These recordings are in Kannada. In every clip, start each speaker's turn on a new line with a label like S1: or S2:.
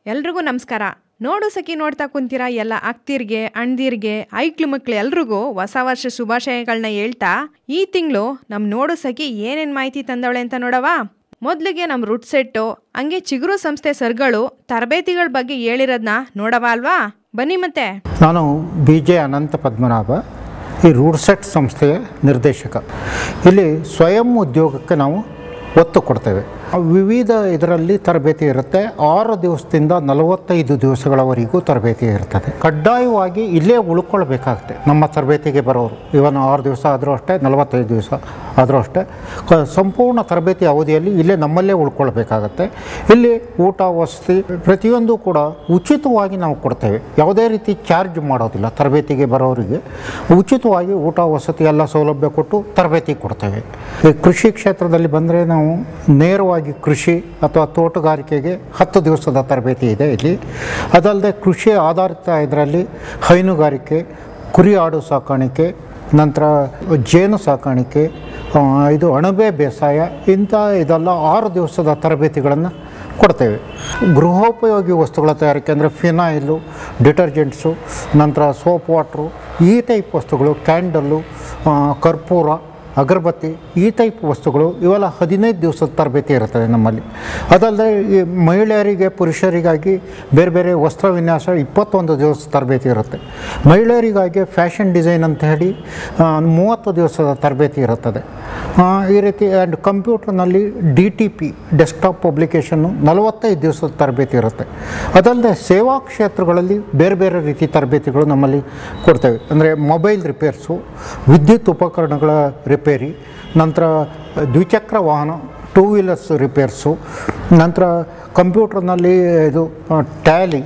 S1: ಎಲ್ರಿಗೂ ನಮಸ್ಕಾರ ನೋಡು ಸಖಿ ನೋಡ್ತಾ ಕುಂತೀರಾ ಎಲ್ಲ ಅಕ್ತಿರ್ಗೆ ಅಣ್ದಿರ್ಗೆ ಐಕ್ಳು ಮಕ್ಳು ಎಲ್ರಿಗೂ ಹೊಸ ವರ್ಷ ಶುಭಾಶಯಗಳನ್ನ ಹೇಳ್ತಾ ಈ ತಿಂಗಳು ನಮ್ಮ ನೋಡು ಸಖಿ ಏನೇನ್ ಮಾಹಿತಿ ತಂದವಳೆ ಅಂತ ನೋಡವಾ ಮೊದಲಿಗೆ ನಮ್ಮ ರುಟ್ ಸೆಟ್ಟು ಹಂಗೆ ಚಿಗುರು ಸಂಸ್ಥೆ ಸರ್ಗಳು ತರಬೇತಿಗಳ ಬಗ್ಗೆ ಹೇಳಿರೋದನ್ನ ನೋಡವ ಅಲ್ವಾ ಬನ್ನಿ ಮತ್ತೆ
S2: ನಾನು ಬಿ ಜೆ ಅನಂತ ಪದ್ಮನಾಭ ಈ ರೂಡ್ಸೆಟ್ ಸಂಸ್ಥೆಯ ನಿರ್ದೇಶಕ ಇಲ್ಲಿ ಸ್ವಯಂ ಉದ್ಯೋಗಕ್ಕೆ ನಾವು ಒತ್ತು ಕೊಡ್ತೇವೆ ವಿವಿಧ ಇದರಲ್ಲಿ ತರಬೇತಿ ಇರುತ್ತೆ ಆರು ದಿವಸದಿಂದ ನಲವತ್ತೈದು ದಿವಸಗಳವರೆಗೂ ತರಬೇತಿ ಇರ್ತದೆ ಕಡ್ಡಾಯವಾಗಿ ಇಲ್ಲೇ ಉಳ್ಕೊಳ್ಬೇಕಾಗುತ್ತೆ ನಮ್ಮ ತರಬೇತಿಗೆ ಬರೋರು ಇವನ್ ಆರು ದಿವಸ ಆದರೂ ಅಷ್ಟೇ ನಲವತ್ತೈದು ದಿವಸ ಆದರೂ ಅಷ್ಟೇ ಕ- ಸಂಪೂರ್ಣ ತರಬೇತಿ ಅವಧಿಯಲ್ಲಿ ಇಲ್ಲೇ ನಮ್ಮಲ್ಲೇ ಉಳ್ಕೊಳ್ಬೇಕಾಗತ್ತೆ ಇಲ್ಲಿ ಊಟ ವಸತಿ ಪ್ರತಿಯೊಂದು ಕೂಡ ಉಚಿತವಾಗಿ ನಾವು ಕೊಡ್ತೇವೆ ಯಾವುದೇ ರೀತಿ ಚಾರ್ಜ್ ಮಾಡೋದಿಲ್ಲ ತರಬೇತಿಗೆ ಬರೋರಿಗೆ ಉಚಿತವಾಗಿ ಊಟ ವಸತಿ ಎಲ್ಲ ಸೌಲಭ್ಯ ಕೊಟ್ಟು ತರಬೇತಿ ಕೊಡ್ತೇವೆ ಈ ಕೃಷಿ ಕ್ಷೇತ್ರದಲ್ಲಿ ಬಂದರೆ ನಾವು ನೇರವಾಗಿ ಕೃಷಿ ಅಥವಾ ತೋಟಗಾರಿಕೆಗೆ ಹತ್ತು ದಿವಸದ ತರಬೇತಿ ಇದೆ ಇಲ್ಲಿ ಅದಲ್ಲದೆ ಕೃಷಿ ಆಧಾರಿತ ಇದರಲ್ಲಿ ಹೈನುಗಾರಿಕೆ ಕುರಿ ಆಡು ಸಾಕಾಣಿಕೆ ನಂತರ ಜೇನು ಸಾಕಾಣಿಕೆ ಆ, ಇದು ಅಣಬೆ ಬೇಸಾಯ ಇಂಥ ಇದೆಲ್ಲ ಆರು ದಿವಸದ ತರಬೇತಿಗಳನ್ನು ಕೊಡ್ತೇವೆ ಗೃಹೋಪಯೋಗಿ ವಸ್ತುಗಳ ತಯಾರಿಕೆ ಅಂದರೆ ಫಿನಾಯಿಲು ಡಿಟರ್ಜೆಂಟ್ಸು ನಂತರ ಸೋಪ್ ವಾಟ್ರು ಈ ಟೈಪ್ ವಸ್ತುಗಳು ಕ್ಯಾಂಡಲ್ಲು ಆ, ಕರ್ಪೂರ ಅಗರಬತ್ತಿ ಈ ಟೈಪ್ ವಸ್ತುಗಳು ಇವೆಲ್ಲ ಹದಿನೈದು ದಿವಸದ ತರಬೇತಿ ಇರ್ತದೆ ನಮ್ಮಲ್ಲಿ ಅದಲ್ಲದೆ ಈ ಮಹಿಳೆಯರಿಗೆ ಪುರುಷರಿಗಾಗಿ ಬೇರೆ ಬೇರೆ ವಸ್ತ್ರ ವಿನ್ಯಾಸ ಇಪ್ಪತ್ತೊಂದು ದಿವಸ ತರಬೇತಿ ಇರುತ್ತೆ ಮಹಿಳೆಯರಿಗಾಗಿ ಫ್ಯಾಷನ್ ಡಿಸೈನ್ ಅಂತ ಹೇಳಿ ಆ, ಮೂವತ್ತು ದಿವಸದ ತರಬೇತಿ ಇರುತ್ತದೆ ಆ, ಈ ರೀತಿ ಆ್ಯಂಡ್ ಕಂಪ್ಯೂಟರ್ನಲ್ಲಿ D T P desktop publication ನಲವತ್ತೈದು ದಿವಸದ ತರಬೇತಿ ಇರುತ್ತೆ ಅದಲ್ಲದೆ ಸೇವಾ ಕ್ಷೇತ್ರಗಳಲ್ಲಿ ಬೇರೆ ಬೇರೆ ರೀತಿ ತರಬೇತಿಗಳು ನಮ್ಮಲ್ಲಿ ಕೊಡ್ತೇವೆ ಅಂದರೆ ಮೊಬೈಲ್ ರಿಪೇರ್ಸು ವಿದ್ಯುತ್ ಉಪಕರಣಗಳ ರಿಪೇರಿ ನಂತರ ದ್ವಿಚಕ್ರ ವಾಹನ ಟೂ ವೀಲರ್ಸ್ ರಿಪೇರ್ಸು ನಂತರ ಕಂಪ್ಯೂಟರ್ನಲ್ಲಿ ಇದು Tally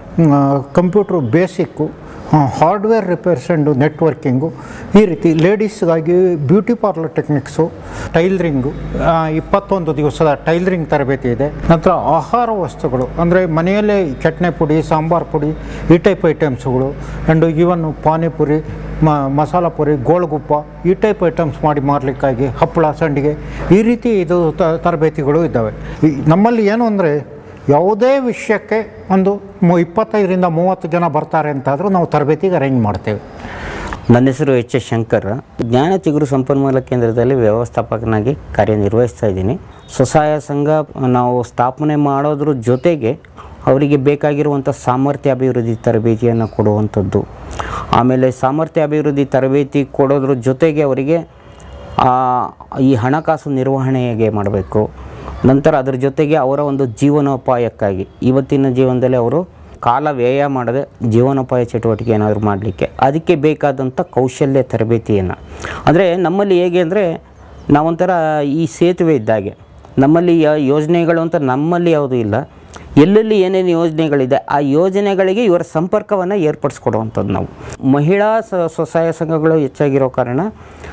S2: computer basic hardware repairs and networking ಈ ರೀತಿ ಲೇಡೀಸ್ಗಾಗಿ ಬ್ಯೂಟಿ ಪಾರ್ಲರ್ ಟೆಕ್ನಿಕ್ಸು ಟೈಲರಿಂಗು ಇಪ್ಪತ್ತೊಂದು ದಿವಸದ ಟೈಲರಿಂಗ್ ತರಬೇತಿ ಇದೆ ನಂತರ ಆಹಾರ ವಸ್ತುಗಳು ಅಂದರೆ ಮನೆಯಲ್ಲೇ ಚಟ್ನಿ ಪುಡಿ ಸಾಂಬಾರು ಪುಡಿ ಈ ಟೈಪ್ ಐಟಮ್ಸ್ಗಳು ಆ್ಯಂಡ್ ಈವನ್ ಪಾನಿಪುರಿ ಮ ಮಸಾಲ ಪುರಿ ಗೋಳುಗುಪ್ಪ ಈ ಟೈಪ್ ಐಟಮ್ಸ್ ಮಾಡಿ ಮಾರಲಿಕ್ಕಾಗಿ ಹಪ್ಪಳ ಸಂಡಿಗೆ ಈ ರೀತಿ ಇದು ತ- ತರಬೇತಿಗಳು ಇದ್ದಾವೆ ಈ ನಮ್ಮಲ್ಲಿ ಏನು ಅಂದರೆ ಯಾವುದೇ ವಿಷಯಕ್ಕೆ ಒಂದು ಮು ಇಪ್ಪತ್ತೈದರಿಂದ ಮೂವತ್ತು ಜನ ಬರ್ತಾರೆ ಅಂತಾದರೂ ನಾವು ತರಬೇತಿಗೆ ಅರೇಂಜ್ ಮಾಡ್ತೇವೆ
S3: ನನ್ನ ಹೆಸರು ಎಚ್ ಎಸ್ ಶಂಕರ್ ಜ್ಞಾನ ಚಿಗುರು ಸಂಪನ್ಮೂಲ ಕೇಂದ್ರದಲ್ಲಿ ವ್ಯವಸ್ಥಾಪಕನಾಗಿ ಕಾರ್ಯನಿರ್ವಹಿಸ್ತಾ ಇದ್ದೀನಿ ಸ್ವಸಹಾಯ ಸಂಘ ನಾವು ಸ್ಥಾಪನೆ ಮಾಡೋದ್ರ ಜೊತೆಗೆ ಅವರಿಗೆ ಬೇಕಾಗಿರುವಂಥ ಸಾಮರ್ಥ್ಯ ಅಭಿವೃದ್ಧಿ ತರಬೇತಿಯನ್ನು ಕೊಡುವಂಥದ್ದು ಆಮೇಲೆ ಸಾಮರ್ಥ್ಯ ಅಭಿವೃದ್ಧಿ ತರಬೇತಿ ಕೊಡೋದ್ರ ಜೊತೆಗೆ ಅವರಿಗೆ ಆ, ಈ ಹಣಕಾಸು ನಿರ್ವಹಣೆ ಹೇಗೆ ಮಾಡಬೇಕು ನಂತರ ಅದರ ಜೊತೆಗೆ ಅವರ ಒಂದು ಜೀವನೋಪಾಯಕ್ಕಾಗಿ ಇವತ್ತಿನ ಜೀವನದಲ್ಲಿ ಅವರು ಕಾಲ ವ್ಯಯ ಮಾಡದೆ ಜೀವನೋಪಾಯ ಚಟುವಟಿಕೆ ಏನಾದರೂ ಮಾಡಲಿಕ್ಕೆ ಅದಕ್ಕೆ ಬೇಕಾದಂಥ ಕೌಶಲ್ಯ ತರಬೇತಿಯನ್ನು ಅಂದರೆ ನಮ್ಮಲ್ಲಿ ಹೇಗೆ ಅಂದರೆ ನಾವೊಂಥರ ಈ ಸೇತುವೆ ಇದ್ದಾಗೆ ನಮ್ಮಲ್ಲಿ ಯ- ಯೋಜನೆಗಳು ಅಂತ ನಮ್ಮಲ್ಲಿ ಯಾವುದೂ ಇಲ್ಲ ಎಲ್ಲೆಲ್ಲಿ ಏನೇನು ಯೋಜನೆಗಳಿದೆ ಆ ಯೋಜನೆಗಳಿಗೆ ಇವರ ಸಂಪರ್ಕವನ್ನು ಏರ್ಪಡಿಸ್ಕೊಡುವಂಥದ್ದು ನಾವು ಮಹಿಳಾ ಸ ಸ್ವಸಹಾಯ ಸಂಘಗಳು ಹೆಚ್ಚಾಗಿರೋ ಕಾರಣ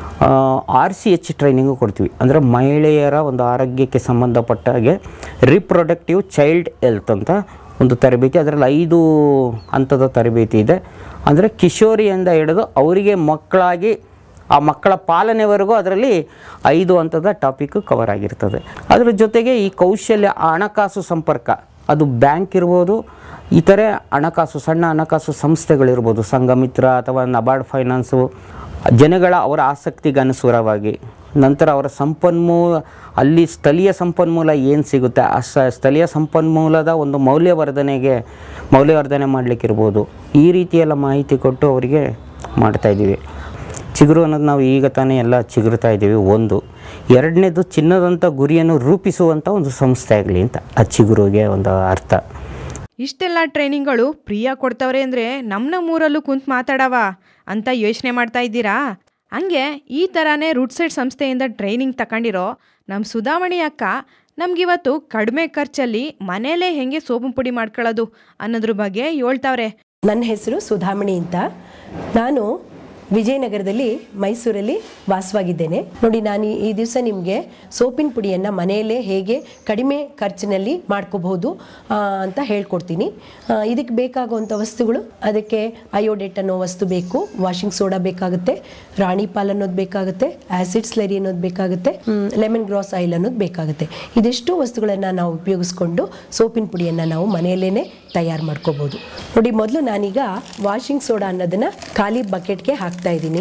S3: ಆರ್ ಸಿ ಎಚ್ ಟ್ರೈನಿಂಗು ಕೊಡ್ತೀವಿ ಅಂದರೆ ಮಹಿಳೆಯರ ಒಂದು ಆರೋಗ್ಯಕ್ಕೆ ಸಂಬಂಧಪಟ್ಟ ಹಾಗೆ ರಿಪ್ರೊಡಕ್ಟಿವ್ ಚೈಲ್ಡ್ ಹೆಲ್ತ್ ಅಂತ ಒಂದು ತರಬೇತಿ ಅದರಲ್ಲಿ ಐದು ಹಂತದ ತರಬೇತಿ ಇದೆ ಅಂದರೆ ಕಿಶೋರಿಯಿಂದ ಹಿಡಿದು ಅವರಿಗೆ ಮಕ್ಕಳಾಗಿ ಆ ಮಕ್ಕಳ ಪಾಲನೆವರೆಗೂ ಅದರಲ್ಲಿ ಐದು ಹಂತದ ಟಾಪಿಕ್ ಕವರ್ ಆಗಿರ್ತದೆ ಅದರ ಜೊತೆಗೆ ಈ ಕೌಶಲ್ಯ ಆ ಹಣಕಾಸು ಸಂಪರ್ಕ ಅದು ಬ್ಯಾಂಕ್ ಇರ್ಬೋದು ಇತರೆ ಹಣಕಾಸು ಸಣ್ಣ ಹಣಕಾಸು ಸಂಸ್ಥೆಗಳಿರ್ಬೋದು ಸಂಘಮಿತ್ರ ಅಥವಾ ನಬಾರ್ಡ್ ಫೈನಾನ್ಸು ಜನಗಳ ಅವರ ಆಸಕ್ತಿಗೆ ಅನುಸಾರವಾಗಿ ನಂತರ ಅವರ ಸಂಪನ್ಮೂಲ ಅಲ್ಲಿ ಸ್ಥಳೀಯ ಸಂಪನ್ಮೂಲ ಏನು ಸಿಗುತ್ತೆ ಆ ಸ- ಸ್ಥಳೀಯ ಸಂಪನ್ಮೂಲದ ಒಂದು ಮೌಲ್ಯವರ್ಧನೆಗೆ ಮೌಲ್ಯವರ್ಧನೆ ಮಾಡಲಿಕ್ಕಿರ್ಬೋದು ಈ ರೀತಿಯೆಲ್ಲ ಮಾಹಿತಿ ಕೊಟ್ಟು ಅವರಿಗೆ ಮಾಡ್ತಾಯಿದ್ದೀವಿ ಚಿಗುರು ಅನ್ನೋದು ನಾವು ಈಗ ತಾನೇ ಎಲ್ಲ ಚಿಗುರ್ತಾ ಇದ್ದೀವಿ ಒಂದು ಎರಡನೇದು ಚಿನ್ನದಂಥ ಗುರಿಯನ್ನು ರೂಪಿಸುವಂಥ ಒಂದು ಸಂಸ್ಥೆ ಆಗಲಿ ಅಂತ ಆ ಚಿಗುರುಗೆ ಒಂದು ಅರ್ಥ
S1: ಇಷ್ಟೆಲ್ಲ ಟ್ರೈನಿಂಗ್ಗಳು ಪ್ರಿಯ ಕೊಡ್ತವ್ರೆ ಅಂದರೆ ನಮ್ಮ ನಮ್ಮೂರಲ್ಲೂ ಕುಂತ್ ಮಾತಾಡವ ಅಂತ ಯೋಚನೆ ಮಾಡ್ತಾ ಇದ್ದೀರಾ ಹಂಗೆ ಈ ಥರನೇ ರೂಟ್ಸೆಟ್ ಸಂಸ್ಥೆಯಿಂದ ಟ್ರೈನಿಂಗ್ ತಗೊಂಡಿರೋ ನಮ್ಮ ಸುಧಾಮಣಿ ಅಕ್ಕ ನಮಗಿವತ್ತು ಕಡಿಮೆ ಖರ್ಚಲ್ಲಿ ಮನೆಯಲ್ಲೇ ಹೆಂಗೆ ಸೋಪು ಪುಡಿ ಮಾಡ್ಕೊಳ್ಳೋದು ಅನ್ನೋದ್ರ ಬಗ್ಗೆ ಹೇಳ್ತಾವ್ರೆ
S4: ನನ್ನ ಹೆಸರು ಸುಧಾಮಣಿ ಅಂತ ನಾನು ವಿಜಯನಗರದಲ್ಲಿ ಮೈಸೂರಲ್ಲಿ ವಾಸವಾಗಿದ್ದೇನೆ ನೋಡಿ ನಾನು ಈ- ಈ ದಿವಸ ನಿಮಗೆ ಸೋಪಿನ ಪುಡಿಯನ್ನು ಮನೆಯಲ್ಲೇ ಹೇಗೆ ಕಡಿಮೆ ಖರ್ಚಿನಲ್ಲಿ ಮಾಡ್ಕೋಬಹುದು ಆ, ಅಂತ ಹೇಳ್ಕೊಡ್ತೀನಿ ಆ, ಇದಕ್ಕೆ ಬೇಕಾಗುವಂಥ ವಸ್ತುಗಳು ಅದಕ್ಕೆ ಅಯೋಡೆಟ್ ಅನ್ನೋ ವಸ್ತು ಬೇಕು ವಾಷಿಂಗ್ ಸೋಡಾ ಬೇಕಾಗುತ್ತೆ ರಾಣಿ ಪಾಲ್ ಅನ್ನೋದು ಬೇಕಾಗುತ್ತೆ ಆಸಿಡ್ ಸ್ಲರಿ ಅನ್ನೋದು ಬೇಕಾಗುತ್ತೆ ಲೆಮನ್ ಗ್ರಾಸ್ ಆಯಿಲ್ ಅನ್ನೋದು ಬೇಕಾಗುತ್ತೆ ಇದಿಷ್ಟು ವಸ್ತುಗಳನ್ನು ನಾವು ಉಪಯೋಗಿಸ್ಕೊಂಡು ಸೋಪಿನ ಪುಡಿಯನ್ನು ನಾವು ಮನೆಯಲ್ಲೇ ತಯಾರು ಮಾಡ್ಕೋಬಹುದು ನೋಡಿ ಮೊದಲು ನಾನೀಗ ವಾಷಿಂಗ್ ಸೋಡಾ ಅನ್ನೋದನ್ನ ಖಾಲಿ ಬಕೆಟ್ಗೆ ಹಾಕ್ತಾ ಇದ್ದೀನಿ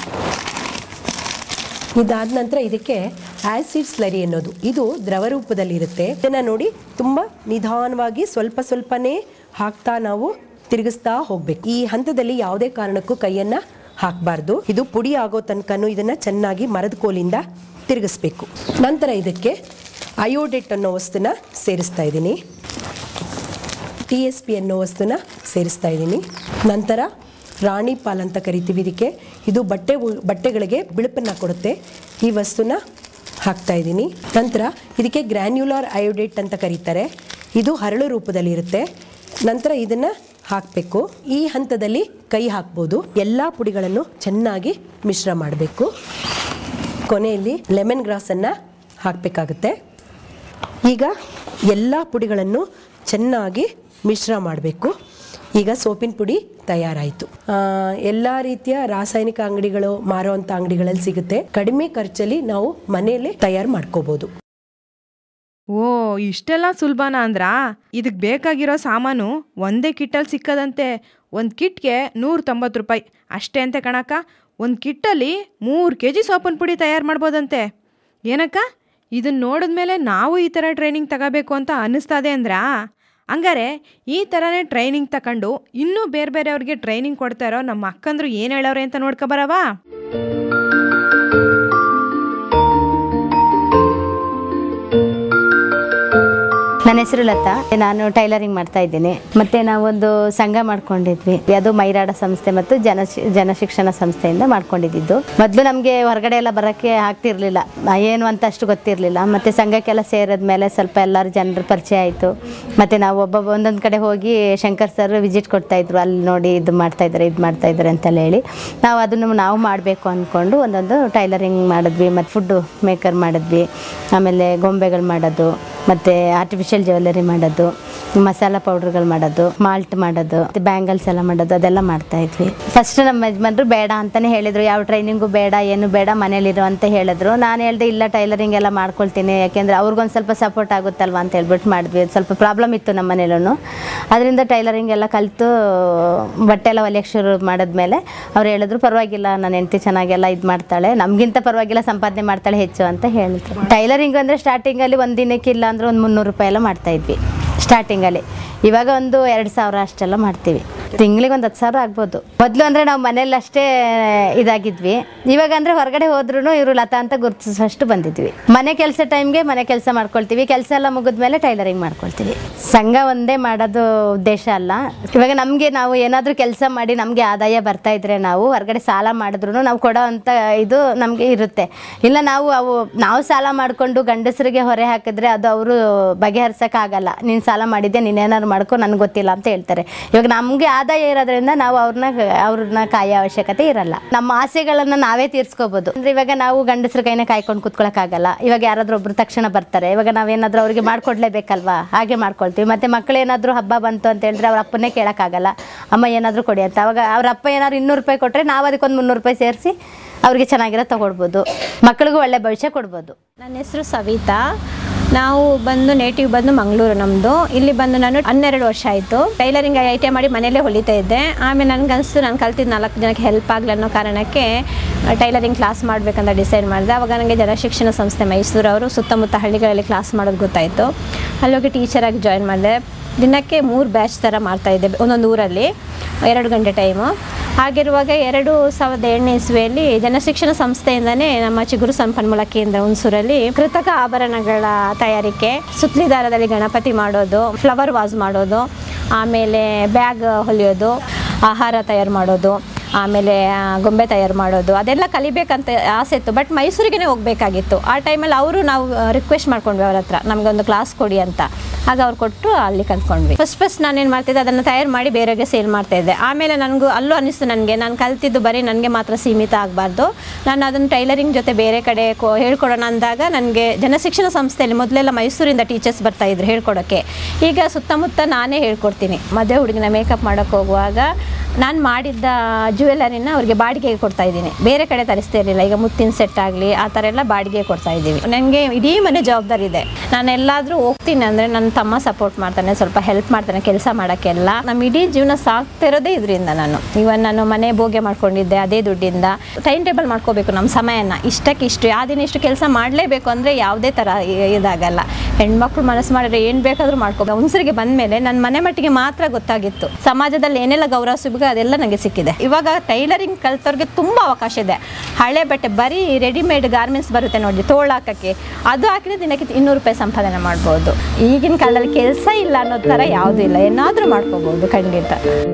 S4: ಇದಾದ ನಂತರ ಇದಕ್ಕೆ ಆಸಿಡ್ ಸ್ಲರಿ ಅನ್ನೋದು ಇದು ದ್ರವ ರೂಪದಲ್ಲಿರುತ್ತೆ ಇದನ್ನು ನೋಡಿ ತುಂಬ ನಿಧಾನವಾಗಿ ಸ್ವಲ್ಪ ಸ್ವಲ್ಪನೇ ಹಾಕ್ತಾ ನಾವು ತಿರುಗಿಸ್ತಾ ಹೋಗ್ಬೇಕು ಈ ಹಂತದಲ್ಲಿ ಯಾವುದೇ ಕಾರಣಕ್ಕೂ ಕೈಯನ್ನು ಹಾಕಬಾರ್ದು ಇದು ಪುಡಿ ಆಗೋ ತನಕನೂ ಇದನ್ನು ಚೆನ್ನಾಗಿ ಮರದ ಕೋಲಿಂದ ತಿರುಗಿಸ್ಬೇಕು ನಂತರ ಇದಕ್ಕೆ ಅಯೋಡೆಟ್ ಅನ್ನೋ ವಸ್ತುನ ಸೇರಿಸ್ತಾ ಇದ್ದೀನಿ ಟಿ ಎಸ್ ಪಿ ಅನ್ನೋ ವಸ್ತುನ ಸೇರಿಸ್ತಾ ಇದ್ದೀನಿ ನಂತರ ರಾಣಿ ಪಾಲ್ ಅಂತ ಕರಿತೀವಿ ಇದಕ್ಕೆ ಇದು ಬಟ್ಟೆ ಉ- ಬಟ್ಟೆಗಳಿಗೆ ಬಿಳುಪನ್ನು ಕೊಡುತ್ತೆ ಈ ವಸ್ತುನ ಹಾಕ್ತಾ ಇದ್ದೀನಿ ನಂತರ ಇದಕ್ಕೆ ಗ್ರ್ಯಾನ್ಯುಲಾರ್ ಅಯೋಡೇಟ್ ಅಂತ ಕರೀತಾರೆ ಇದು ಹರಳು ರೂಪದಲ್ಲಿ ಇರುತ್ತೆ ನಂತರ ಇದನ್ನು ಹಾಕಬೇಕು ಈ ಹಂತದಲ್ಲಿ ಕೈ ಹಾಕ್ಬೋದು ಎಲ್ಲ ಪುಡಿಗಳನ್ನು ಚೆನ್ನಾಗಿ ಮಿಶ್ರ ಮಾಡಬೇಕು ಕೊನೆಯಲ್ಲಿ ಲೆಮನ್ ಗ್ರಾಸನ್ನು ಹಾಕಬೇಕಾಗುತ್ತೆ ಈಗ ಎಲ್ಲ ಪುಡಿಗಳನ್ನು ಚೆನ್ನಾಗಿ ಮಿಶ್ರ ಮಾಡಬೇಕು ಈಗ ಸೋಪಿನ ಪುಡಿ ತಯಾರಾಯಿತು ಎಲ್ಲ ರೀತಿಯ ರಾಸಾಯನಿಕ ಅಂಗಡಿಗಳು ಮಾರುವಂಥ ಅಂಗಡಿಗಳಲ್ಲಿ ಸಿಗುತ್ತೆ ಕಡಿಮೆ ಖರ್ಚಲ್ಲಿ ನಾವು ಮನೆಯಲ್ಲೇ ತಯಾರು ಮಾಡ್ಕೋಬೋದು
S1: ಓ ಇಷ್ಟೆಲ್ಲ ಸುಲಭನಾ ಅಂದ್ರಾ ಇದಕ್ಕೆ ಬೇಕಾಗಿರೋ ಸಾಮಾನು ಒಂದೇ ಕಿಟ್ಟಲ್ಲಿ ಸಿಕ್ಕದಂತೆ ಒಂದು ಕಿಟ್ಗೆ ನೂರ ತೊಂಬತ್ತು ರೂಪಾಯಿ ಅಷ್ಟೇ ಅಂತೆ ಕಣಕ್ಕ ಒಂದು ಕಿಟ್ಟಲ್ಲಿ ಮೂರು ಕೆ ಜಿ ಸೋಪನ್ ಪುಡಿ ತಯಾರು ಮಾಡ್ಬೋದಂತೆ ಏನಕ್ಕ ಇದನ್ನ ನೋಡಿದ್ಮೇಲೆ ನಾವು ಈ ಥರ ಟ್ರೈನಿಂಗ್ ತಗೋಬೇಕು ಅಂತ ಅನ್ನಿಸ್ತದೆ ಅಂದ್ರಾ ಹಂಗಾರೆ ಈ ಥರನೇ ಟ್ರೈನಿಂಗ್ ತಗೊಂಡು ಇನ್ನೂ ಬೇರೆ ಬೇರೆಯವ್ರಿಗೆ ಟ್ರೈನಿಂಗ್ ಕೊಡ್ತಾ ಇರೋ ನಮ್ಮ ಅಕ್ಕಂದ್ರು ಏನು ಹೇಳವ್ರೆ ಅಂತ ನೋಡ್ಕೊಬರವಾ
S5: ನನ್ನ ಹೆಸರು ಲತಾ ನಾನು ಟೈಲರಿಂಗ್ ಮಾಡ್ತಾ ಇದ್ದೀನಿ ಮತ್ತೆ ನಾವೊಂದು ಸಂಘ ಮಾಡ್ಕೊಂಡಿದ್ವಿ ಅದು ಮೈರಾಡ ಸಂಸ್ಥೆ ಮತ್ತು ಜನ ಜನಶಿಕ್ಷಣ ಸಂಸ್ಥೆಯಿಂದ ಮಾಡ್ಕೊಂಡಿದ್ದು ಮೊದಲು ನಮಗೆ ಹೊರಗಡೆ ಎಲ್ಲ ಬರೋಕ್ಕೆ ಆಗ್ತಿರ್ಲಿಲ್ಲ ಏನು ಅಂತ ಅಷ್ಟು ಗೊತ್ತಿರಲಿಲ್ಲ ಮತ್ತೆ ಸಂಘಕ್ಕೆಲ್ಲ ಸೇರಿದ್ಮೇಲೆ ಸ್ವಲ್ಪ ಎಲ್ಲರೂ ಜನರ ಪರಿಚಯ ಆಯಿತು ಮತ್ತೆ ನಾವು ಒಬ್ಬೊಬ್ಬ ಒಂದೊಂದು ಕಡೆ ಹೋಗಿ ಶಂಕರ್ ಸರ್ ವಿಸಿಟ್ ಕೊಡ್ತಾ ಇದ್ರು ಅಲ್ಲಿ ನೋಡಿ ಇದು ಮಾಡ್ತಾ ಇದ್ದಾರೆ ಇದು ಮಾಡ್ತಾ ಇದ್ದಾರೆ ಅಂತೆಲ್ಲ ಹೇಳಿ ನಾವು ಅದನ್ನು ನಾವು ಮಾಡಬೇಕು ಅಂದ್ಕೊಂಡು ಒಂದೊಂದು ಟೈಲರಿಂಗ್ ಮಾಡಿದ್ವಿ ಮತ್ತು ಫುಡ್ಡು ಮೇಕರ್ ಮಾಡಿದ್ವಿ ಆಮೇಲೆ ಗೊಂಬೆಗಳು ಮಾಡೋದು ಮತ್ತು ಆರ್ಟಿಫಿಷಿಯಲ್ ಜ್ಯುವೆಲ್ಲರಿ ಮಾಡೋದು ಮಸಾಲ ಪೌಡ್ರ್ಗಳು ಮಾಡೋದು ಮಾಲ್ಟ್ ಮಾಡೋದು ಬ್ಯಾಂಗಲ್ಸ್ ಎಲ್ಲ ಮಾಡೋದು ಅದೆಲ್ಲ ಮಾಡ್ತಾ ಇದ್ವಿ ಫಸ್ಟ್ ನಮ್ಮ ಯಜಮಾನ್ರು ಬೇಡ ಅಂತಲೇ ಹೇಳಿದರು ಯಾವ ಟ್ರೈನಿಂಗು ಬೇಡ ಏನು ಬೇಡ ಮನೇಲಿರು ಅಂತ ಹೇಳಿದ್ರು ನಾನು ಹೇಳ್ದೆ ಇಲ್ಲ ಟೈಲರಿಂಗ್ ಎಲ್ಲ ಮಾಡ್ಕೊಳ್ತೀನಿ ಯಾಕೆಂದರೆ ಅವ್ರಿಗೊಂದು ಸ್ವಲ್ಪ ಸಪೋರ್ಟ್ ಆಗುತ್ತಲ್ವ ಅಂತ ಹೇಳ್ಬಿಟ್ಟು ಮಾಡಿದ್ವಿ ಸ್ವಲ್ಪ ಪ್ರಾಬ್ಲಮ್ ಇತ್ತು ನಮ್ಮ ಮನೇಲೂ ಅದರಿಂದ ಟೈಲರಿಂಗ್ ಎಲ್ಲ ಕಲಿತು ಬಟ್ಟೆ ಎಲ್ಲ ಹೊಲಿಯಕ್ಕೆ ಶುರು ಮಾಡಿದ್ಮೇಲೆ ಅವ್ರು ಹೇಳಿದ್ರು ಪರವಾಗಿಲ್ಲ ನನ್ನ ಹೆಂಡತಿ ಚೆನ್ನಾಗೆಲ್ಲ ಇದು ಮಾಡ್ತಾಳೆ ನಮಗಿಂತ ಪರವಾಗಿಲ್ಲ ಸಂಪಾದನೆ ಮಾಡ್ತಾಳೆ ಹೆಚ್ಚು ಅಂತ ಹೇಳಿದ್ರು ಟೈಲರಿಂಗ್ ಅಂದರೆ ಸ್ಟಾರ್ಟಿಂಗಲ್ಲಿ ಒಂದು ದಿನಕ್ಕಿಲ್ಲ ಅಂದರೆ ಒಂದು ಮುನ್ನೂರು ರೂಪಾಯಿ ಎಲ್ಲ ಮಾಡ್ತಾ ಇದ್ವಿ ಸ್ಟಾರ್ಟಿಂಗಲ್ಲಿ ಇವಾಗ ಒಂದು ಎರಡು ಸಾವಿರ ಅಷ್ಟೆಲ್ಲ ಮಾಡ್ತೀವಿ ತಿಂಗಳಿಗೆ ಒಂದು ಹತ್ತು ಸಾವಿರ ಆಗ್ಬೋದು ಮೊದಲು ಅಂದರೆ ನಾವು ಮನೇಲಿ ಅಷ್ಟೇ ಇದಾಗಿದ್ವಿ ಇವಾಗ ಅಂದರೆ ಹೊರಗಡೆ ಹೋದ್ರೂ ಇವರು ಲತಾ ಅಂತ ಗುರುತಿಸೋಷ್ಟು ಬಂದಿದ್ವಿ ಮನೆ ಕೆಲಸ ಟೈಮ್ಗೆ ಮನೆ ಕೆಲಸ ಮಾಡ್ಕೊಳ್ತೀವಿ ಕೆಲಸ ಎಲ್ಲ ಮುಗಿದ್ಮೇಲೆ ಟೈಲರಿಂಗ್ ಮಾಡ್ಕೊಳ್ತೀವಿ ಸಂಘ ಒಂದೇ ಮಾಡೋದು ಉದ್ದೇಶ ಅಲ್ಲ ಇವಾಗ ನಮಗೆ ನಾವು ಏನಾದರೂ ಕೆಲಸ ಮಾಡಿ ನಮಗೆ ಆದಾಯ ಬರ್ತಾ ಇದ್ರೆ ನಾವು ಹೊರಗಡೆ ಸಾಲ ಮಾಡಿದ್ರು ನಾವು ಕೊಡೋ ಅಂತ ಇದು ನಮಗೆ ಇರುತ್ತೆ ಇಲ್ಲ ನಾವು ಅವು ನಾವು ಸಾಲ ಮಾಡಿಕೊಂಡು ಗಂಡಸರಿಗೆ ಹೊರೆ ಹಾಕಿದ್ರೆ ಅದು ಅವರು ಬಗೆಹರಿಸೋಕ್ಕಾಗಲ್ಲ ನೀನು ಸಾಲ ಮಾಡಿದ್ದೆ ನೀನೇನಾದ್ರು ಮಾಡ್ಕೊ ನನಗೆ ಗೊತ್ತಿಲ್ಲ ಅಂತ ಹೇಳ್ತಾರೆ ಇವಾಗ ನಮಗೆ ಆದಾಯ ಇರೋದ್ರಿಂದ ನಾವು ಅವ್ರನ್ನ ಅವ್ರನ್ನ ಕಾಯೋ ಅವಶ್ಯಕತೆ ಇರಲ್ಲ ನಮ್ಮ ಆಸೆಗಳನ್ನು ನಾವೇ ತೀರ್ಸ್ಕೋಬೋದು ಅಂದ್ರೆ ಇವಾಗ ನಾವು ಗಂಡಸ್ರ ಕೈನ ಕಾಯ್ಕೊಂಡು ಕುತ್ಕೊಳಕ್ಕಾಗಲ್ಲ ಇವಾಗ ಯಾರಾದ್ರೂ ಒಬ್ರು ತಕ್ಷಣ ಬರ್ತಾರೆ ಇವಾಗ ನಾವೇನಾದ್ರೂ ಅವ್ರಿಗೆ ಮಾಡ್ಕೊಡ್ಲೇಬೇಕಲ್ವಾ ಹಾಗೆ ಮಾಡ್ಕೊಳ್ತೀವಿ ಮತ್ತೆ ಮಕ್ಳು ಏನಾದರೂ ಹಬ್ಬ ಬಂತು ಅಂತ ಹೇಳಿದ್ರೆ ಅವ್ರ ಅಪ್ಪನೇ ಕೇಳೋಕ್ಕಾಗಲ್ಲ ಅಮ್ಮ ಏನಾದರೂ ಕೊಡಿ ಅಂತ ಅವಾಗ ಅವ್ರ ಅಪ್ಪ ಏನಾದ್ರು ಇನ್ನೂರು ರೂಪಾಯಿ ಕೊಟ್ಟರೆ ನಾವು ಅದಕ್ಕೊಂದು ಮುನ್ನೂರು ರೂಪಾಯಿ ಸೇರಿಸಿ ಅವ್ರಿಗೆ ಚೆನ್ನಾಗಿರೋ ತಗೊಳ್ಬೋದು ಮಕ್ಕಳಿಗೂ ಒಳ್ಳೆ ಭವಿಷ್ಯ ಕೊಡ್ಬೋದು
S6: ನನ್ನ ಹೆಸರು ಸವಿತಾ ನಾವು ಬಂದು ನೇಟಿವ್ ಬಂದು ಮಂಗಳೂರು ನಮ್ಮದು ಇಲ್ಲಿ ಬಂದು ನಾನು ಹನ್ನೆರಡು ವರ್ಷ ಆಯಿತು ಟೈಲರಿಂಗ್ ಐ ಟಿ ಐ ಮಾಡಿ ಮನೇಲೇ ಹೊಲಿತಾ ಇದ್ದೆ ಆಮೇಲೆ ನನಗನ್ನಿಸ್ತು ನಾನು ಕಲ್ತಿದ್ದು ನಾಲ್ಕು ಜನಕ್ಕೆ ಹೆಲ್ಪ್ ಆಗಲಿ ಅನ್ನೋ ಕಾರಣಕ್ಕೆ ಟೈಲರಿಂಗ್ ಕ್ಲಾಸ್ ಮಾಡಬೇಕಂತ ಡಿಸೈಡ್ ಮಾಡಿದೆ ಅವಾಗ ನನಗೆ ಜನಶಿಕ್ಷಣ ಸಂಸ್ಥೆ ಮೈಸೂರು ಅವರು ಸುತ್ತಮುತ್ತ ಹಳ್ಳಿಗಳಲ್ಲಿ ಕ್ಲಾಸ್ ಮಾಡೋದು ಗೊತ್ತಾಯಿತು ಅಲ್ಲೋಗಿ ಟೀಚರಾಗಿ ಜಾಯಿನ್ ಮಾಡಿದೆ ದಿನಕ್ಕೆ ಮೂರು ಬ್ಯಾಚ್ ಥರ ಮಾಡ್ತಾಯಿದ್ದೆ ಒಂದೊಂದು ಊರಲ್ಲಿ ಎರಡು ಗಂಟೆ ಟೈಮು ಹಾಗಿರುವಾಗ ಎರಡು ಸಾವಿರದ ಏಳನೇ ಇಸ್ವಿಯಲ್ಲಿ ಜನಶಿಕ್ಷಣ ಸಂಸ್ಥೆಯಿಂದನೇ ನಮ್ಮ ಚಿಗುರು ಸಂಪನ್ಮೂಲ ಕೇಂದ್ರ ಹುಣಸೂರಲ್ಲಿ ಕೃತಕ ಆಭರಣಗಳ ತಯಾರಿಕೆ ಸುತ್ತಲಿ ದಾರದಲ್ಲಿ ಗಣಪತಿ ಮಾಡೋದು ಫ್ಲವರ್ ವಾಸ್ ಮಾಡೋದು ಆಮೇಲೆ ಬ್ಯಾಗ್ ಹೊಲಿಯೋದು ಆಹಾರ ತಯಾರು ಮಾಡೋದು ಆಮೇಲೆ ಆ, ಗೊಂಬೆ ತಯಾರು ಮಾಡೋದು ಅದೆಲ್ಲ ಕಲಿಬೇಕಂತ ಆಸೆ ಇತ್ತು ಬಟ್ ಮೈಸೂರಿಗೆ ಹೋಗಬೇಕಾಗಿತ್ತು ಆ ಟೈಮಲ್ಲಿ ಅವರು ನಾವು ರಿಕ್ವೆಸ್ಟ್ ಮಾಡ್ಕೊಂಡ್ವಿ ಅವ್ರ ಹತ್ರ ನಮಗೊಂದು ಕ್ಲಾಸ್ ಕೊಡಿ ಅಂತ ಆಗ ಅವ್ರು ಕೊಟ್ಟು ಅಲ್ಲಿ ಕಲ್ತ್ಕೊಂಡ್ವಿ ಫಸ್ಟ್ ಫಸ್ಟ್ ನಾನೇನು ಮಾಡ್ತಿದ್ದೆ ಅದನ್ನು ತಯಾರು ಮಾಡಿ ಬೇರೆಗೆ ಸೇಲ್ ಮಾಡ್ತಾ ಇದ್ದೆ ಆಮೇಲೆ ನನಗೂ ಅಲ್ಲೂ ಅನಿಸ್ತು ನನಗೆ ನಾನು ಕಲ್ತಿದ್ದು ಬರೀ ನನಗೆ ಮಾತ್ರ ಸೀಮಿತ ಆಗಬಾರ್ದು ನಾನು ಅದನ್ನು ಟೈಲರಿಂಗ್ ಜೊತೆ ಬೇರೆ ಕಡೆ ಕೊ ಹೇಳ್ಕೊಡೋಣ ಅಂದಾಗ ನನಗೆ ಜನಶಿಕ್ಷಣ ಸಂಸ್ಥೆಯಲ್ಲಿ ಮೊದಲೆಲ್ಲ ಮೈಸೂರಿಂದ ಟೀಚರ್ಸ್ ಬರ್ತಾ ಇದ್ರು ಹೇಳ್ಕೊಡೋಕ್ಕೆ ಈಗ ಸುತ್ತಮುತ್ತ ನಾನೇ ಹೇಳ್ಕೊಡ್ತೀನಿ ಮದುವೆ ಹುಡುಗಿನ ಮೇಕಪ್ ಮಾಡೋಕ್ಕೆ ಹೋಗುವಾಗ ನಾನು ಮಾಡಿದ್ದ ಜ್ಯುವೆಲರಿನ ಅವ್ರಿಗೆ ಬಾಡಿಗೆಗೆ ಕೊಡ್ತಾ ಇದ್ದೀನಿ ಬೇರೆ ಕಡೆ ತರಿಸ್ತಾ ಇರಲಿಲ್ಲ ಈಗ ಮುತ್ತಿನ ಸೆಟ್ ಆಗಲಿ ಆ ಥರ ಎಲ್ಲ ಬಾಡಿಗೆ ಕೊಡ್ತಾ ಇದ್ದೀವಿ ನನಗೆ ಇಡೀ ಮನೆ ಜವಾಬ್ದಾರಿ ಇದೆ ನಾನು ಎಲ್ಲಾದರೂ ಹೋಗ್ತೀನಿ ಅಂದರೆ ನನ್ನ ತಮ್ಮ ಸಪೋರ್ಟ್ ಮಾಡ್ತಾನೆ ಸ್ವಲ್ಪ ಹೆಲ್ಪ್ ಮಾಡ್ತಾನೆ ಕೆಲಸ ಮಾಡೋಕ್ಕೆಲ್ಲ ನಮ್ಮ ಇಡೀ ಜೀವನ ಸಾಕ್ತಿರೋದೇ ಇದರಿಂದ ನಾನು ಇವನ್ ನಾನು ಮನೆ ಬೋಗೆ ಮಾಡ್ಕೊಂಡಿದ್ದೆ ಅದೇ ದುಡ್ಡಿಂದ ಟೈಮ್ ಟೇಬಲ್ ಮಾಡ್ಕೋಬೇಕು ನಮ್ಮ ಸಮಯನ ಇಷ್ಟಕ್ಕೆ ಇಷ್ಟು ಯಾವ ದಿನ ಇಷ್ಟು ಕೆಲಸ ಮಾಡಲೇಬೇಕು ಅಂದರೆ ಯಾವುದೇ ಥರ ಇ- ಇದಾಗಲ್ಲ ಹೆಣ್ಮಕ್ಳು ಮನಸ್ಸು ಮಾಡಿದ್ರೆ ಏನು ಬೇಕಾದರೂ ಮಾಡ್ಕೋಬೇಕು ಹುಣಸರಿಗೆ ಬಂದ ಮೇಲೆ ನನ್ನ ಮನೆ ಮಟ್ಟಿಗೆ ಮಾತ್ರ ಗೊತ್ತಾಗಿತ್ತು ಸಮಾಜದಲ್ಲಿ ಏನೆಲ್ಲ ಗೌರವ ಸಿಗಬೇಕು ಅದೆಲ್ಲ ನನಗೆ ಸಿಕ್ಕಿದೆ ಇವಾಗ ಟೈಲರಿಂಗ್ ಕಲ್ತವ್ರಿಗೆ ತುಂಬ ಅವಕಾಶ ಇದೆ ಹಳೆ ಬಟ್ಟೆ ಬರೀ ರೆಡಿಮೇಡ್ ಗಾರ್ಮೆಂಟ್ಸ್ ಬರುತ್ತೆ ನೋಡಿ ತೋಳು ಹಾಕಕ್ಕೆ ಅದು ಹಾಕಿದ್ರೆ ದಿನಕ್ಕೆ ಇನ್ನೂರು ರೂಪಾಯಿ ಸಂಪಾದನೆ ಮಾಡ್ಬೋದು ಈಗಿನ ಕಾಲದಲ್ಲಿ ಕೆಲಸ ಇಲ್ಲ ಅನ್ನೋ ಥರ ಯಾವುದೂ ಇಲ್ಲ ಏನಾದರೂ ಮಾಡ್ಕೋಬೋದು ಖಂಡಿತ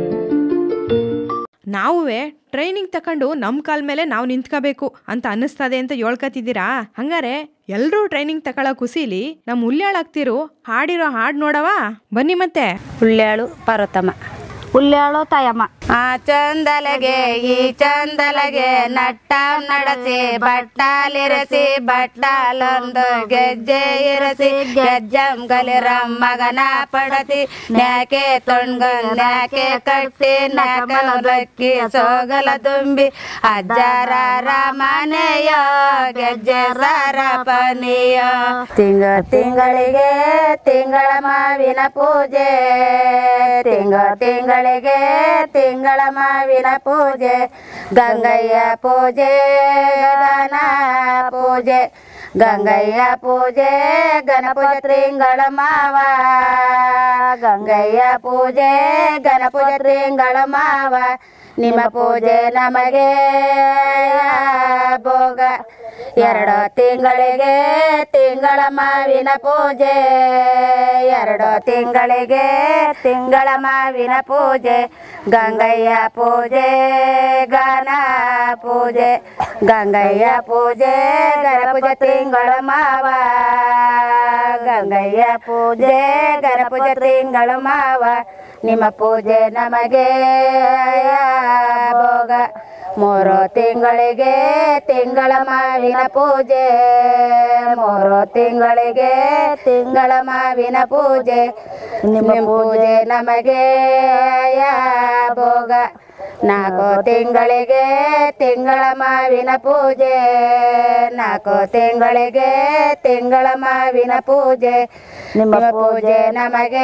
S1: ನಾವುವೇ ಟ್ರೈನಿಂಗ್ ತಕೊಂಡು ನಮ್ಮ ಕಾಲ ಮೇಲೆ ನಾವು ನಿಂತ್ಕೋಬೇಕು ಅಂತ ಅನ್ನಿಸ್ತದೆ ಅಂತ ಹೇಳ್ಕತಿದ್ದೀರಾ ಹಂಗಾರೆ ಎಲ್ಲರೂ ಟ್ರೈನಿಂಗ್ ತಗೊಳ್ಳೋ ಖುಷಿಲಿ ನಮ್ಮ ಹುಲ್ಯಾಳಾಗ್ತಿರು ಹಾಡಿರೋ ಹಾಡು ನೋಡವಾ ಬನ್ನಿ ಮತ್ತೆ
S7: ಹುಳ್ಳ್ಯಾಳು ಪಾರ್ವತಮ್ಮ ಹುಳ್ಳ್ಯಾಳು ತಾಯಮ್ಮ
S8: ಆ ಚಂದಲಗೆ ಈ ಚಂದಲಗೆ ನಟ್ಟ ನಡೆಸಿ ಬಟ್ಟಾಲಿರಸಿ ಬಟ್ಟಾಲೊಂದು ಗೆಜ್ಜೆ ಇರಸಿ ಗೆಜ್ಜಂ ಗಲಿರಂ ಮಗನ ಪಡತಿ ನ್ಯಾಕೆ ತೊಣ್ಗನ್ ನ್ಯಾಕೆ ಕಟ್ಟಿ ನಾಕಿ ಸೋಗಲ ತುಂಬಿ ಅಜ್ಜರ ರಾಮನೆಯ ಗೆಜ್ಜೆ ಸರಪನಿಯ ತಿಂಗ ತಿಂಗಳಿಗೆ ತಿಂಗಳ ಮಾವಿನ ಪೂಜೆ ತಿಂಗ ತಿಂಗಳಿಗೆ ತಿಂಗಳ ಮಾವಿನ ಪೂಜೆ ಗಂಗಯ್ಯ ಪೂಜೆ ಗಣ ಪೂಜೆ ಗಂಗಯ್ಯ ಪೂಜೆ ಗಣಪೂಜೆ ತಿಂಗಳ ಮಾವ ಗಂಗಯ್ಯ ಪೂಜೆ ಗಣಪೂಜೆ ತಿಂಗಳ ಮಾವ ನಿಮ್ಮ ಪೂಜೆ ನಮಗೆ ಭೋಗ ಎರಡು ತಿಂಗಳಿಗೆ ತಿಂಗಳ ಮಾವಿನ ಪೂಜೆ ಎರಡು ತಿಂಗಳಿಗೆ ತಿಂಗಳ ಮಾವಿನ ಪೂಜೆ ಗಂಗಯ್ಯ ಪೂಜೆ ಗಾನ ಪೂಜೆ ಗಂಗಯ್ಯ ಪೂಜೆ ಗಣಪೂಜೆ ತಿಂಗಳ ಮಾವ ಗಂಗಯ್ಯ ಪೂಜೆ ಗಣಪೂಜೆ ತಿಂಗಳ ಮಾವ ನಿಮ್ಮ ಪೂಜೆ ನಮಗೆ ಭೋಗ ಮೂರು ತಿಂಗಳಿಗೆ ತಿಂಗಳ ಮಾವಿನ ಪೂಜೆ ಮೂರು ತಿಂಗಳಿಗೆ ತಿಂಗಳ ಮಾವಿನ ಪೂಜೆ ನಿಮ್ಮ ಪೂಜೆ ನಮಗೆ ಭೋಗ ನಾಲ್ಕು ತಿಂಗಳಿಗೆ ತಿಂಗಳ ಮಾವಿನ ಪೂಜೆ ನಾಲ್ಕು ತಿಂಗಳಿಗೆ ತಿಂಗಳ ಮಾವಿನ ಪೂಜೆ ನಿಮ್ಮ ಪೂಜೆ ನಮಗೆ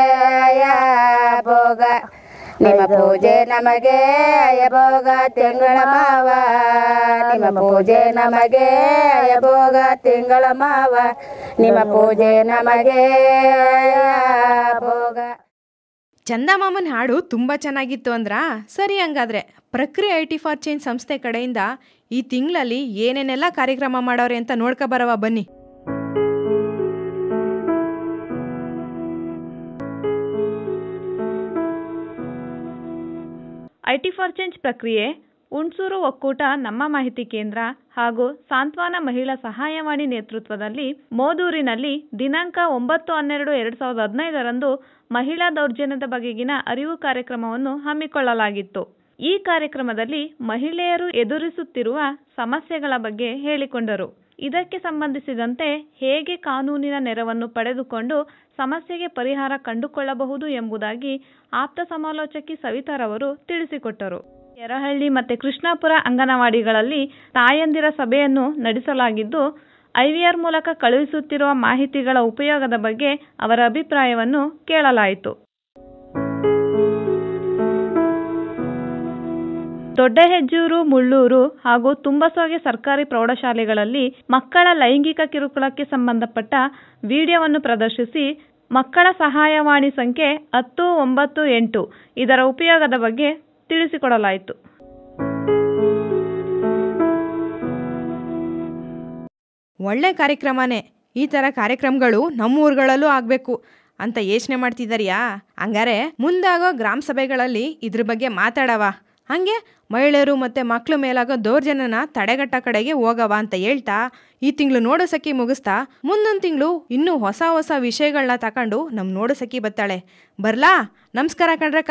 S8: ಭೋಗ ನಿಮ್ಮ ಪೂಜೆ ನಮಗೆ ಅಯಭೋಗ ತಿಂಗಳ ಮಾವ ನಿಮ್ಮ ಪೂಜೆ ನಮಗೆ ಅಯಭೋಗ ತಿಂಗಳ ಮಾವ ನಿಮ್ಮ ಪೂಜೆ ನಮಗೆ ಭೋಗ
S1: ಚಂದಮಾಮನ್ ಹಾಡು ತುಂಬ ಚೆನ್ನಾಗಿತ್ತು ಅಂದ್ರಾ ಸರಿ ಹಂಗಾದ್ರೆ ಪ್ರಕ್ರಿಯೆ ಐ ಟಿ ಫಾರ್ ಚೇಂಜ್ ಸಂಸ್ಥೆ ಕಡೆಯಿಂದ ಈ ತಿಂಗಳಲ್ಲಿ ಏನೇನೆಲ್ಲ ಕಾರ್ಯಕ್ರಮ ಮಾಡವ್ರೆ ಅಂತ ನೋಡ್ಕೊ ಬರವ ಬನ್ನಿ
S9: ಐಟಿ ಫಾರ್ ಚೇಂಜ್ ಪ್ರಕ್ರಿಯೆ ಹುಣಸೂರು ಒಕ್ಕೂಟ ನಮ್ಮ ಮಾಹಿತಿ ಕೇಂದ್ರ ಹಾಗೂ ಸಾಂತ್ವನ ಮಹಿಳಾ ಸಹಾಯವಾಣಿ ನೇತೃತ್ವದಲ್ಲಿ ಮೋದೂರಿನಲ್ಲಿ ದಿನಾಂಕ ಒಂಬತ್ತು ಹನ್ನೆರಡು ಎರಡು ಸಾವಿರದ ಹದಿನೈದರಂದು ಮಹಿಳಾ ದೌರ್ಜನ್ಯದ ಬಗೆಗಿನ ಅರಿವು ಕಾರ್ಯಕ್ರಮವನ್ನು ಹಮ್ಮಿಕೊಳ್ಳಲಾಗಿತ್ತು ಈ ಕಾರ್ಯಕ್ರಮದಲ್ಲಿ ಮಹಿಳೆಯರು ಎದುರಿಸುತ್ತಿರುವ ಸಮಸ್ಯೆಗಳ ಬಗ್ಗೆ ಹೇಳಿಕೊಂಡರು ಇದಕ್ಕೆ ಸಂಬಂಧಿಸಿದಂತೆ ಹೇಗೆ ಕಾನೂನಿನ ನೆರವನ್ನು ಪಡೆದುಕೊಂಡು ಸಮಸ್ಯೆಗೆ ಪರಿಹಾರ ಕಂಡುಕೊಳ್ಳಬಹುದು ಎಂಬುದಾಗಿ ಆಪ್ತ ಸಮಾಲೋಚಕಿ ಸವಿತಾರವರು ತಿಳಿಸಿಕೊಟ್ಟರು ಯರಹಳ್ಳಿ ಮತ್ತು ಕೃಷ್ಣಾಪುರ ಅಂಗನವಾಡಿಗಳಲ್ಲಿ ತಾಯಂದಿರ ಸಭೆಯನ್ನು ನಡೆಸಲಾಗಿದ್ದು ಐವಿಆರ್ ಮೂಲಕ ಕಳುಹಿಸುತ್ತಿರುವ ಮಾಹಿತಿಗಳ ಉಪಯೋಗದ ಬಗ್ಗೆ ಅವರ ಅಭಿಪ್ರಾಯವನ್ನು ಕೇಳಲಾಯಿತು ದೊಡ್ಡಹೆಜ್ಜೂರು ಮುಳ್ಳೂರು ಹಾಗೂ ತುಂಬಸೋಗೆ ಸರ್ಕಾರಿ ಪ್ರೌಢಶಾಲೆಗಳಲ್ಲಿ ಮಕ್ಕಳ ಲೈಂಗಿಕ ಕಿರುಕುಳಕ್ಕೆ ಸಂಬಂಧಪಟ್ಟ ವಿಡಿಯೋವನ್ನು ಪ್ರದರ್ಶಿಸಿ ಮಕ್ಕಳ ಸಹಾಯವಾಣಿ ಸಂಖ್ಯೆ ಹತ್ತು ಒಂಬತ್ತು ಎಂಟು ಇದರ ಉಪಯೋಗದ ಬಗ್ಗೆ ತಿಳಿಸಿಕೊಡಲಾಯಿತು
S1: ಒಳ್ಳೆ ಕಾರ್ಯಕ್ರಮನೇ ಈ ಥರ ಕಾರ್ಯಕ್ರಮಗಳು ನಮ್ಮ ಊರುಗಳಲ್ಲೂ ಆಗಬೇಕು ಅಂತ ಯೋಚನೆ ಮಾಡ್ತಿದ್ದಾರಿಯಾ ಹಂಗಾರೆ ಮುಂದಾಗೋ ಗ್ರಾಮ ಸಭೆಗಳಲ್ಲಿ ಇದ್ರ ಬಗ್ಗೆ ಮಾತಾಡವ ಹಂಗೆ ಮಹಿಳೆಯರು ಮತ್ತು ಮಕ್ಕಳ ಮೇಲಾಗೋ ದೌರ್ಜನ್ಯನ ತಡೆಗಟ್ಟ ಕಡೆಗೆ ಹೋಗವ ಅಂತ ಹೇಳ್ತಾ ಈ ತಿಂಗಳು ನೋಡೋ ಸಖಿ ಮುಗಿಸ್ತಾ ಮುಂದೊಂದು ತಿಂಗಳು ಇನ್ನೂ ಹೊಸ ಹೊಸ ವಿಷಯಗಳನ್ನ ತಕೊಂಡು ನಮ್ಮ ನೋಡೋ ಸಖಿ ಬತ್ತಾಳೆ ಬರ್ಲಾ ನಮಸ್ಕಾರ ಕಣ್ರಕ್ಕ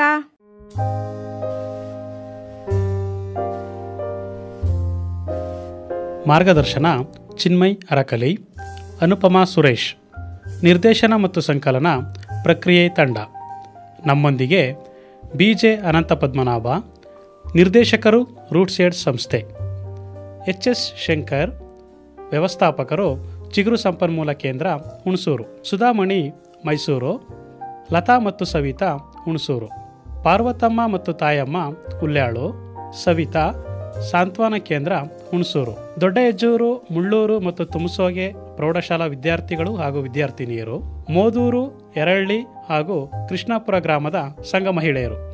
S10: ಮಾರ್ಗದರ್ಶನ ಚಿನ್ಮಯ್ ಅರಕಲಿ ಅನುಪಮಾ ಸುರೇಶ್ ನಿರ್ದೇಶನ ಮತ್ತು ಸಂಕಲನ ಪ್ರಕ್ರಿಯೆ ತಂಡ ನಮ್ಮೊಂದಿಗೆ ಬಿ ಜೆ ಅನಂತ ಪದ್ಮನಾಭ ನಿರ್ದೇಶಕರು ರೂಟ್ ಸೈಡ್ ಸಂಸ್ಥೆ ಎಚ್ ಎಸ್ ಶಂಕರ್ ವ್ಯವಸ್ಥಾಪಕರು ಚಿಗುರು ಸಂಪನ್ಮೂಲ ಕೇಂದ್ರ ಹುಣಸೂರು ಸುಧಾಮಣಿ ಮೈಸೂರು ಲತಾ ಮತ್ತು ಸವಿತಾ ಹುಣಸೂರು ಪಾರ್ವತಮ್ಮ ಮತ್ತು ತಾಯಮ್ಮ ಹುಲ್ಯಾಳು ಸವಿತಾ ಸಾಂತ್ವನ ಕೇಂದ್ರ ಹುಣಸೂರು ದೊಡ್ಡ ಹೆಜ್ಜೂರು ಮುಳ್ಳೂರು ಮತ್ತು ತುಮಸೋಗೆ ಪ್ರೌಢಶಾಲಾ ವಿದ್ಯಾರ್ಥಿಗಳು ಹಾಗೂ ವಿದ್ಯಾರ್ಥಿನಿಯರು ಮೋದೂರು ಎರಳ್ಳಿ ಹಾಗೂ ಕೃಷ್ಣಾಪುರ ಗ್ರಾಮದ ಸಂಘ ಮಹಿಳೆಯರು